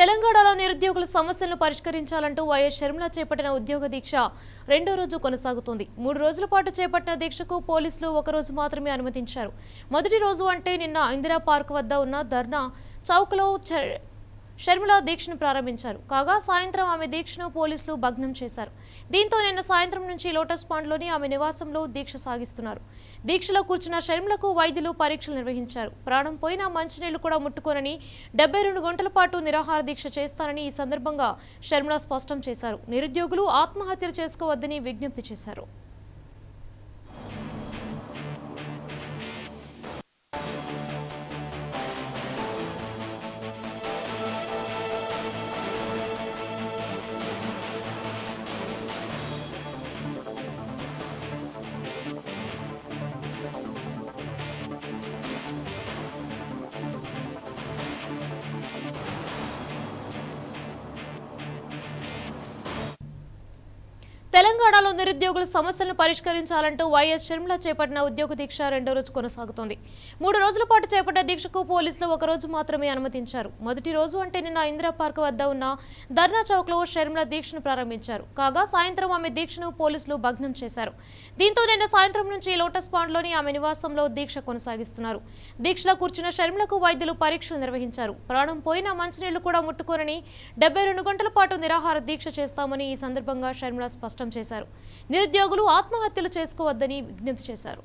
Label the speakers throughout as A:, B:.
A: తెలంగాణలో నిరుద్యోగుల సమస్యలను పరిష్కరించాలంటూ వైఎస్ షర్మిల చేపట్టిన ఉద్యోగ దీక్ష రెండో రోజు కొనసాగుతుంది మూడు రోజుల పాటు చేపట్టిన దీక్షకు పోలీసులు ఒక రోజు మాత్రమే అనుమతించారు మొదటి రోజు అంటే నిన్న ఇందిరా పార్క్ వద్ద ఉన్న ధర్నా చౌక్లో చ- షర్మిల దీక్షను ప్రారంభించారు కాగా సాయంత్రం ఆమె దీక్షను పోలీసులు భగ్నం చేశారు దీంతో నిన్న సాయంత్రం నుంచి లోటస్ పాండ్లోని ఆమె నివాసంలో దీక్ష సాగిస్తున్నారు దీక్షలో కూర్చున్న షర్మిలకు వైద్యులు పరీక్షలు నిర్వహించారు ప్రాణం పోయినా మంచినీళ్లు కూడా ముట్టుకోనని డెబ్బై రెండు గంటల పాటు నిరాహార దీక్ష చేస్తానని ఈ సందర్భంగా షర్మిల స్పష్టం చేశారు నిరుద్యోగులు ఆత్మహత్యలు చేసుకోవద్దని విజ్ఞప్తి చేశారు తెలంగాణలో నిరుద్యోగుల సమస్యలను పరిష్కరించాలంటూ వైఎస్ షర్మిల చేపట్టిన ఉద్యోగ దీక్ష రెండో రోజు కొనసాగుతోంది మూడు రోజుల పాటు చేపట్టిన దీక్షకు పోలీసులు ఒక రోజు మాత్రమే అనుమతించారు మొదటి రోజు అంటే నిన్న ఇందిరా పార్క్ వద్ద ఉన్న ధర్నా చౌక్ లో షర్మిల దీక్షను ప్రారంభించారు కాగా సాయంత్రం ఆమె దీక్షను పోలీసులు భగ్నం చేశారు దీంతో నిన్న సాయంత్రం నుంచి లోటస్ పాండ్లోని ఆమె నివాసంలో దీక్ష కొనసాగిస్తున్నారు దీక్షలో కూర్చున్న షర్మిలకు వైద్యులు పరీక్షలు నిర్వహించారు ప్రాణం పోయినా మంచినీళ్లు కూడా ముట్టుకోనని డెబ్బై రెండు గంటల పాటు నిరాహార దీక్ష చేస్తామని ఈ సందర్భంగా షర్మిల స్పష్టం చేశారు నిరుద్యోగులు ఆత్మహత్యలు చేసుకోవద్దని విజ్ఞప్తి చేశారు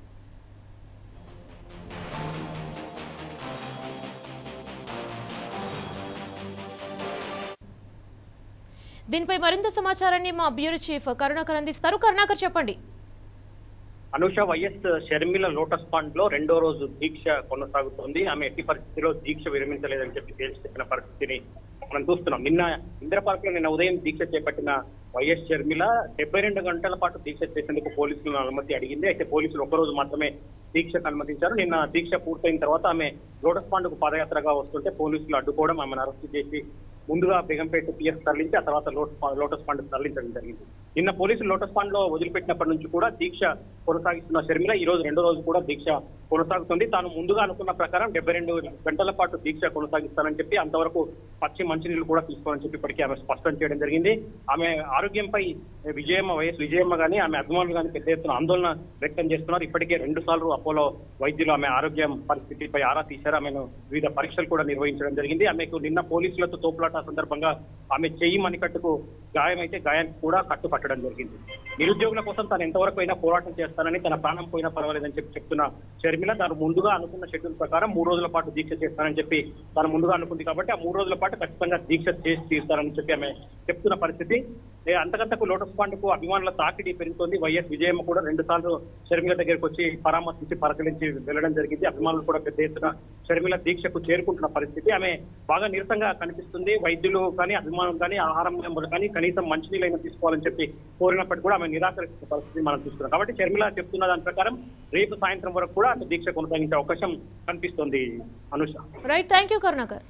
A: దీనిపై మరింత సమాచారాన్ని మా బ్యూరో చీఫ్ కరుణాకర్ అందిస్తారు కరుణాకర్ చెప్పండి
B: Anusha YS Sharmila lotus pond లో రెండో రోజు దీక్ష కొనసాగుతోంది ఆమె ఎట్టి పరిస్థితిలో దీక్ష విరమించలేదని చెప్పి తేల్చి చెప్పిన పరిస్థితిని మనం చూస్తున్నాం నిన్న ఇందిరా పార్క్ లో నిన్న ఉదయం దీక్ష చేపట్టిన వైఎస్ షర్మిల డెబ్బై రెండు గంటల పాటు దీక్ష చేసేందుకు పోలీసులను అనుమతి అడిగింది అయితే పోలీసులు ఒక రోజు మాత్రమే దీక్షకు అనుమతించారు నిన్న దీక్ష పూర్తయిన తర్వాత ఆమె లోటస్ పాండ్కు పాదయాత్రగా వస్తుంటే పోలీసులు అడ్డుకోవడం ఆమెను అరెస్ట్ చేసి ముందుగా బేగంపేట పిఎస్ తరలించి ఆ తర్వాత లోటస్ లోటస్ పాండ్ తరలించడం జరిగింది నిన్న పోలీసులు లోటస్ పాండ్ లో వదిలిపెట్టినప్పటి నుంచి కూడా దీక్ష కొనసాగిస్తున్న షర్మిల ఈ రోజు రెండో రోజు కూడా దీక్ష కొనసాగుతుంది తాను ముందుగా అనుకున్న ప్రకారం డెబ్బై రెండు గంటల పాటు దీక్ష కొనసాగిస్తానని చెప్పి అంతవరకు పచ్చి మంచినీళ్ళు కూడా తీసుకోవాలని చెప్పి ఇప్పటికీ ఆమె స్పష్టం చేయడం జరిగింది ఆమె ఆరోగ్యంపై విజయమ్మ వైఎస్ విజయమ్మ గాని ఆమె అభిమానులు గాని పెద్ద ఎత్తున ఆందోళన వ్యక్తం చేస్తున్నారు ఇప్పటికే రెండు సార్లు అపోలో వైద్యులు ఆమె ఆరోగ్యం పరిస్థితిపై ఆరా తీశారు ఆమెను వివిధ పరీక్షలు కూడా నిర్వహించడం జరిగింది ఆమెకు నిన్న పోలీసులతో తోపులాట సందర్భంగా ఆమె చెయ్యి మణికట్టుకు గాయమైతే గాయానికి కూడా కట్టుపట్టడం జరిగింది నిరుద్యోగుల కోసం తాను ఎంతవరకు అయినా పోరాటం చేస్తానని తన ప్రాణం పోయినా పర్వాలేదని చెప్పి చెప్తున్న షర్మిల తాను ముందుగా అనుకున్న షెడ్యూల్ ప్రకారం మూడు రోజుల పాటు దీక్ష చేస్తానని చెప్పి తాను ముందుగా అనుకుంది కాబట్టి ఆ మూడు రోజుల పాటు ఖచ్చితంగా దీక్ష చేసి తీస్తారని చెప్పి ఆమె చెప్తున్న పరిస్థితి ఏ అంతకంతకు లోటస్ పాండ్కు అభిమానుల తాకిడి పెరుగుతోంది వైఎస్ విజయమ్మ కూడా రెండు సార్లు షర్మిల దగ్గరికి వచ్చి పరామర్శించి పరకలించి వెళ్ళడం జరిగింది అభిమానులు కూడా పెద్ద ఎత్తున షర్మిల దీక్షకు చేరుకుంటున్న పరిస్థితి ఆమె బాగా నీరసంగా కనిపిస్తుంది వైద్యులు కానీ అభిమానులు కానీ ఆహారం నెంబర్లు కానీ కనీసం మంచినీళ్ళైనా తీసుకోవాలని చెప్పి కోరినప్పటికీ కూడా ఆమె నిరాకరిస్తున్న పరిస్థితి మనం చూస్తున్నాం కాబట్టి షర్మిల చెప్తున్న దాని ప్రకారం రేపు సాయంత్రం వరకు కూడా అటు దీక్ష కొనసాగించే అవకాశం కనిపిస్తోంది Anusha
A: right thank you Karunakar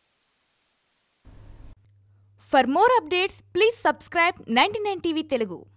C: For more updates, please subscribe 99 TV Telugu.